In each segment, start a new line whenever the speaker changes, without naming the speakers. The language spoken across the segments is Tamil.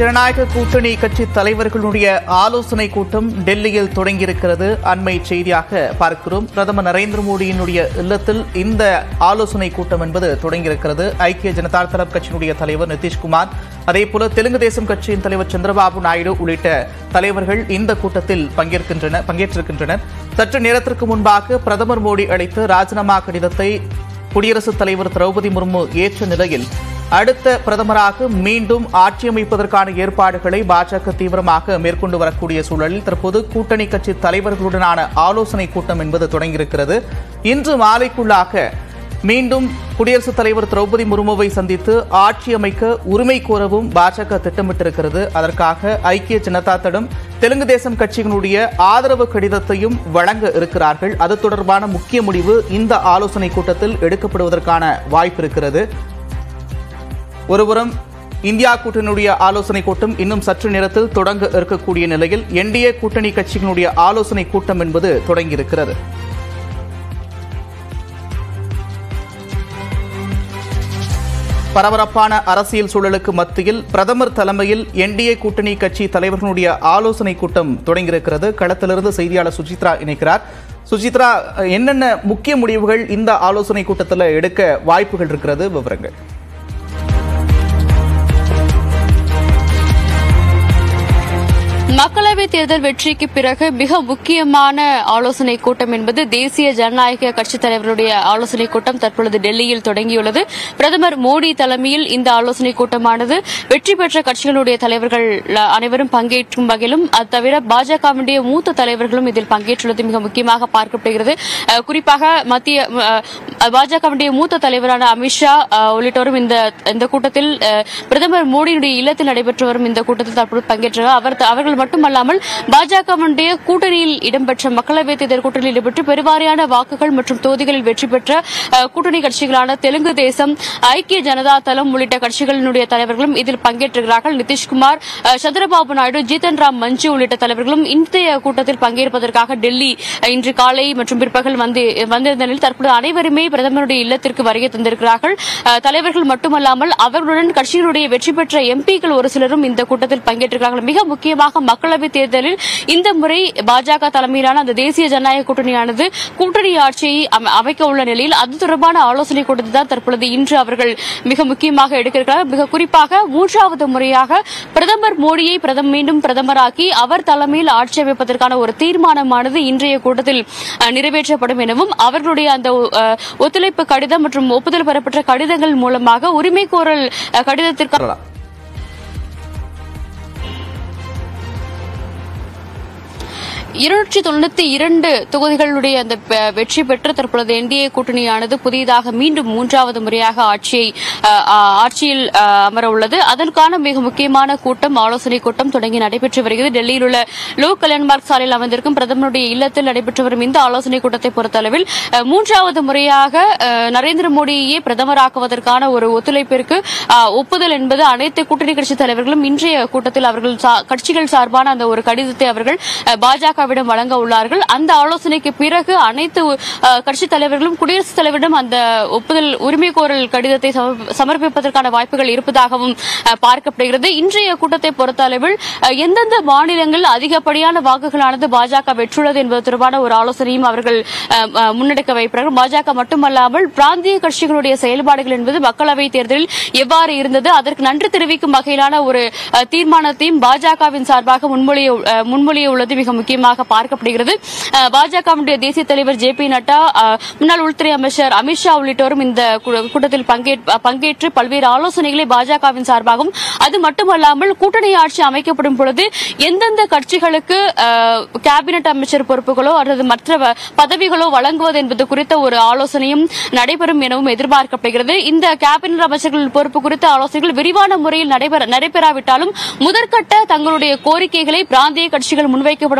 ஜனநாயக கூட்டணி கட்சி தலைவர்களுடைய ஆலோசனை கூட்டம் டெல்லியில் தொடங்கியிருக்கிறது அண்மை செய்தியாக பார்க்கிறோம் பிரதமர் நரேந்திர மோடியினுடைய இல்லத்தில் இந்த ஆலோசனை கூட்டம் என்பது தொடங்கியிருக்கிறது ஐக்கிய ஜனதா தளம் கட்சியினுடைய தலைவர் நிதிஷ்குமார் அதேபோல தெலுங்கு தேசம் கட்சியின் தலைவர் சந்திரபாபு நாயுடு உள்ளிட்ட தலைவர்கள் இந்த கூட்டத்தில் பங்கேற்கின்றன பங்கேற்றிருக்கின்றனர் சற்று நேரத்திற்கு முன்பாக பிரதமர் மோடி அளித்த ராஜினாமா கடிதத்தை குடியரசுத் தலைவர் திரௌபதி முர்மு ஏற்ற நிலையில் அடுத்த பிரதமராக மீண்டும் ஆட்சி அமைப்பதற்கான ஏற்பாடுகளை பாஜக தீவிரமாக மேற்கொண்டு வரக்கூடிய சூழலில் தற்போது கூட்டணி கட்சி தலைவர்களுடனான ஆலோசனை கூட்டம் என்பது தொடங்கியிருக்கிறது இன்று மாலைக்குள்ளாக மீண்டும் குடியரசுத் தலைவர் திரௌபதி முர்முவை சந்தித்து ஆட்சி அமைக்க உரிமை கோரவும் பாஜக திட்டமிட்டிருக்கிறது அதற்காக ஐக்கிய ஜனதா தளம் தெலுங்கு தேசம் கட்சியினுடைய ஆதரவு கடிதத்தையும் வழங்க இருக்கிறார்கள் அது தொடர்பான முக்கிய முடிவு இந்த ஆலோசனை கூட்டத்தில் எடுக்கப்படுவதற்கான வாய்ப்பு இருக்கிறது ஒருபுறம் இந்தியா கூட்டணியுடைய ஆலோசனை கூட்டம் இன்னும் சற்று நேரத்தில் தொடங்க இருக்கக்கூடிய நிலையில் என்டிஏ கூட்டணி கட்சிகளுடைய ஆலோசனை கூட்டம் என்பது தொடங்கியிருக்கிறது பரபரப்பான அரசியல் சூழலுக்கு மத்தியில் பிரதமர் தலைமையில் என்டிஏ கூட்டணி கட்சி தலைவர்களுடைய ஆலோசனை கூட்டம் தொடங்கியிருக்கிறது களத்திலிருந்து செய்தியாளர் சுஜித்ரா இணைக்கிறார் சுஜித்ரா என்னென்ன முக்கிய முடிவுகள் இந்த ஆலோசனை கூட்டத்தில் எடுக்க வாய்ப்புகள் இருக்கிறது விவரங்கள்
மக்களவைத் தேர்தல் வெற்றிக்கு பிறகு மிக முக்கியமான ஆலோசனை கூட்டம் என்பது தேசிய ஜனநாயக கட்சித் தலைவருடைய ஆலோசனை கூட்டம் தற்பொழுது டெல்லியில் தொடங்கியுள்ளது பிரதமர் மோடி தலைமையில் இந்த ஆலோசனை கூட்டமானது வெற்றி பெற்ற கட்சிகளுடைய தலைவர்கள் அனைவரும் பங்கேற்றும் வகையிலும் அது தவிர பாஜகவினுடைய மூத்த தலைவர்களும் இதில் பங்கேற்றுள்ளது மிக முக்கியமாக பார்க்கப்படுகிறது அஹ், குறிப்பாக மத்திய அஹ், பாஜகவினுடைய மூத்த தலைவரான அமித்ஷா அஹ், உள்ளிட்டோரும் இந்த இந்த கூட்டத்தில் அஹ், பிரதமர் மோடியுடைய இல்லத்தில் நடைபெற்று வரும் இந்த கூட்டத்தில் தற்போது பங்கேற்றார் அவர் அவர்கள் மட்டுமல்லாமல் பாஜகவினுடைய கூட்டணியில் இடம்பெற்ற மக்களவைத் தேர்தல் கூட்டணியில் இடம்பெற்று பெருவாரியான வாக்குகள் மற்றும் தொகுதிகளில் வெற்றி பெற்ற அஹ், கூட்டணி கட்சிகளான தெலுங்கு தேசம் ஐக்கிய ஜனதா தளம் உள்ளிட்ட கட்சிகளினுடைய தலைவர்களும் இதில் பங்கேற்றிருக்கிறார்கள் நிதிஷ்குமார் அஹ், சந்திரபாபு நாயுடு ஜீதன் ராம் மஞ்சு உள்ளிட்ட தலைவர்களும் இன்றைய கூட்டத்தில் பங்கேற்பதற்காக டெல்லி அஹ், இன்று காலை மற்றும் பிற்பகல் வந்து வந்திருந்த நிலையில் தற்போது அனைவருமே பிரதமருடைய இல்லத்திற்கு வருகை தந்திருக்கிறார்கள் அஹ், தலைவர்கள் மட்டுமல்லாமல் அவர்களுடன் கட்சியினுடைய வெற்றி பெற்ற எம்பிக்கள் ஒரு சிலரும் இந்த கூட்டத்தில் பங்கேற்றிருக்கிறார்கள் மிக முக்கியமாக மக்களவைத் தேர்தலில் இந்த முறை பாஜக தலைமையிலான அந்த தேசிய ஜனநாயக கூட்டணியானது கூட்டணி ஆட்சியை அம- அமைக்க உள்ள நிலையில் அது தொடர்பான ஆலோசனை கூட்டத்தை தான் தற்பொழுது இன்று அவர்கள் மிக முக்கியமாக எடுக்கிறார்கள் மிக குறிப்பாக மூன்றாவது முறையாக பிரதமர் மோடியை பிரதம மீண்டும் பிரதமராக்கி அவர் தலைமையில் ஆட்சி அமைப்பதற்கான ஒரு தீர்மானமானது இன்றைய கூட்டத்தில் அஹ், நிறைவேற்றப்படும் எனவும் அவர்களுடைய அந்த அஹ், ஒத்துழைப்பு கடிதம் மற்றும் ஒப்புதல் பெறப்பட்ட கடிதங்கள் மூலமாக உரிமை கோரல் அஹ், கடிதத்திற்கு
வரலாம்.
இருநூற்றி தொண்ணூத்தி இரண்டு தொகுதிகளுடைய அந்த பெ- வெற்றி பெற்று தற்பொழுது என்டிஏ கூட்டணியானது புதிதாக மீண்டும் மூன்றாவது முறையாக ஆட்சியை அஹ், அஹ், ஆட்சியில் அஹ், அமர உள்ளது அதற்கான மிக முக்கியமான கூட்டம் ஆலோசனை கூட்டம் தொடங்கி நடைபெற்று வருகிறது டெல்லியில் உள்ள லோக் கல்யாண்மார்க் சாலையில் அமைந்திருக்கும் பிரதமருடைய இல்லத்தில் நடைபெற்று வரும் இந்த ஆலோசனை கூட்டத்தை பொறுத்தளவில் அஹ், மூன்றாவது முறையாக அஹ், நரேந்திர மோடியை பிரதமராக்குவதற்கான ஒரு ஒத்துழைப்பிற்கு அஹ், ஒப்புதல் என்பது அனைத்து கூட்டணி கட்சி தலைவர்களும் இன்றைய கூட்டத்தில் அவர்கள் சா- கட்சிகள் சார்பான அந்த ஒரு கடிதத்தை அவர்கள் அஹ், பாஜகவிடம் வழங்க உள்ளார்கள் அந்த ஆலோசனைக்கு பிறகு அனைத்து அஹ், கட்சித் தலைவர்களும் குடியரசுத் தலைவரிடம் அந்த ஒப்புதல் உரிமை கோரல் கடிதத்தை சமர்ப்ப- சமர்ப்பிப்பதற்கான வாய்ப்புகள் இருப்பதாகவும் அஹ், பார்க்கப்படுகிறது இன்றைய கூட்டத்தை பொறுத்தளவில் அஹ், எந்தெந்த மாநிலங்கள் அதிகப்படியான வாக்குகளானது பாஜக வெற்றுள்ளது என்பது தொடர்பான ஒரு ஆலோசனையும் அவர்கள் அஹ், அஹ், முன்னெடுக்க வைப்பார்கள் பாஜக மட்டுமல்லாமல் பிராந்திய கட்சிகளுடைய செயல்பாடுகள் என்பது மக்களவைத் தேர்தலில் எவ்வாறு இருந்தது அதற்கு நன்றி தெரிவிக்கும் வகையிலான ஒரு அஹ், தீர்மானத்தையும் பாஜகவின் சார்பாக முன்மொழிய அஹ், முன்மொழிய உள்ளது மிக முக்கியமாக பார்க்கப்படுகிறது அஹ், பாஜகவினுடைய தேசிய தலைவர் ஜே பி நட்டா அஹ், முன்னாள் உள்துறை அமைச்சர் அமித்ஷா உள்ளிட்டோரும் இந்த கூ- கூட்டத்தில் பங்கேற்- பங்கேற்று பல்வேறு ஆலோசனைகளை பாஜகவின் சார்பாகவும் அது மட்டுமல்லாமல் கூட்டணி ஆட்சி அமைக்கப்படும் பொழுது எந்தெந்த கட்சிகளுக்கு அஹ், கேபினெட் அமைச்சர் பொறுப்புகளோ அல்லது மற்ற வ- பதவிகளோ வழங்குவது என்பது குறித்த ஒரு ஆலோசனையும் நடைபெறும் எனவும் எதிர்பார்க்கப்படுகிறது இந்த கேபினெட் அமைச்சர்கள் பொறுப்பு குறித்த ஆலோசனைகள் விரிவான முறையில் நடைபெற நடைபெறாவிட்டாலும் முதற்கட்ட தங்களுடைய கோரிக்கைகளை பிராந்திய கட்சிகள் முன்வைக்கப்படுவதற்கான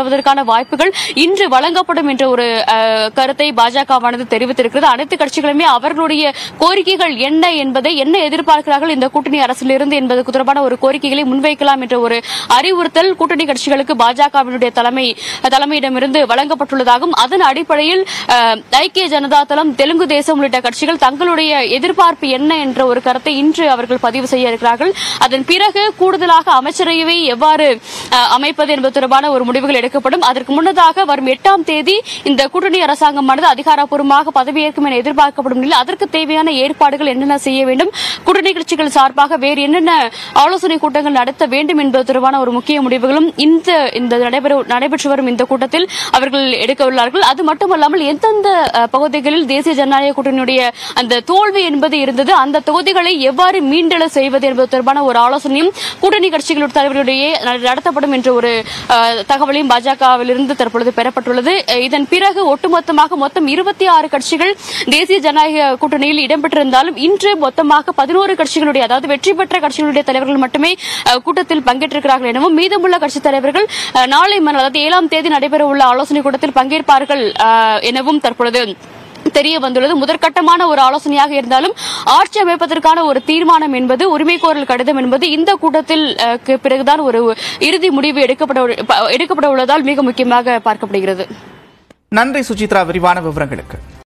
வாய்ப்புகள் இன்று வழங்கப்படும் என்ற ஒரு அஹ், கருத்தை பாஜகவானது தெரிவித்திருக்கிறது அனைத்து கட்சிகளுமே அவர்களுடைய கோரிக்கைகள் என்ன என்பதை என்ன எதிர்பார்க்கிறார்கள் இந்த கூட்டணி அரசிலிருந்து என்பது தொடர்பான ஒரு கோரிக்கைகளை முன்வைக்கலாம் என்ற ஒரு அறிவுறுத்தல் கூட்டணி கட்சிகளுக்கு பாஜகவினுடைய தலைமை தலைமையிடமிருந்து வழங்கப்பட்டுள்ளதாகவும் அதன் அடிப்படையில் அஹ், ஐக்கிய ஜனதா தளம் தெலுங்கு தேசம் உள்ளிட்ட கட்சிகள் தங்களுடைய எதிர்பார்ப்பு என்ன என்ற ஒரு கருத்தை இன்று அவர்கள் பதிவு செய்ய இருக்கிறார்கள் அதன் பிறகு கூடுதலாக அமைச்சரவை எவ்வாறு அஹ், அமைப்பது என்பது தொடர்பான ஒரு முடிவுகள் எடுக்கப்படும் அதற்கு முன்னதாக வரும் எட்டாம் தேதி இந்த கூட்டணி அரசாங்கமானது அதிகாரப்பூர்வமாக பதவியேற்கும் என எதிர்பார்க்கப்படும் நிலையில் அதற்கு தேவையான ஏற்பாடுகள் என்னென்ன செய்ய வேண்டும் கூட்டணி கட்சிகள் சார்பாக வேறு என்னென்ன ஆலோசனை கூட்டங்கள் நடத்த வேண்டும் என்பது தொடர்பான ஒரு முக்கிய முடிவுகளும் இந்த இந்த நடைபெற நடைபெற்று வரும் இந்த கூட்டத்தில் அவர்கள் எடுக்க உள்ளார்கள் அது மட்டுமல்லாமல் எந்தெந்த அஹ், பகுதிகளில் தேசிய ஜனநாயக கூட்டணியுடைய அந்த தோல்வி என்பது இருந்தது அந்த தொகுதிகளை எவ்வாறு மீண்டெழ செய்வது என்பது தொடர்பான ஒரு ஆலோசனையும் கூட்டணி கட்சிகளுடைய தலைவர்களிடையே நட- நடத்தப்படும் என்ற ஒரு அஹ், தகவலையும் பாஜகவிலிருந்து தற்பொழுது பெறப்பட்டுள்ளது அஹ், இதன் பிறகு ஒட்டுமொத்தமாக மொத்தம் இருபத்தி ஆறு கட்சிகள் தேசிய ஜனநாயக கூட்டணியில் இடம்பெற்றிருந்தாலும் இன்று மொத்தமாக பதினோரு கட்சிகளுடைய அதாவது வெற்றி பெற்ற கட்சிகளுடைய தலைவர்கள் மட்டுமே அஹ், கூட்டத்தில் பங்கேற்றிருக்கிறார்கள் எனவும் மீதமுள்ள கட்சித் தலைவர்கள் அஹ், நாளை மறுநாள் அதாவது ஏழாம் தேதி நடைபெற உள்ள ஆலோசனை கூட்டத்தில் பங்கேற்பார்கள் அஹ், எனவும் தற்பொழுது தெரிய வந்துள்ளது முதற்கட்டமான ஒரு ஆலோசனையாக இருந்தாலும் ஆட்சி அமைப்பதற்கான ஒரு தீர்மானம் என்பது உரிமை கோரல் கடிதம் என்பது இந்த கூட்டத்தில் அஹ், க்கு பிறகுதான் ஒரு இறுதி முடிவு எடுக்கப்பட எடுக்கப்பட உள்ளதால் மிக முக்கியமாக பார்க்கப்படுகிறது
நன்றி சுசித்ரா விரிவான விவரங்களுக்கு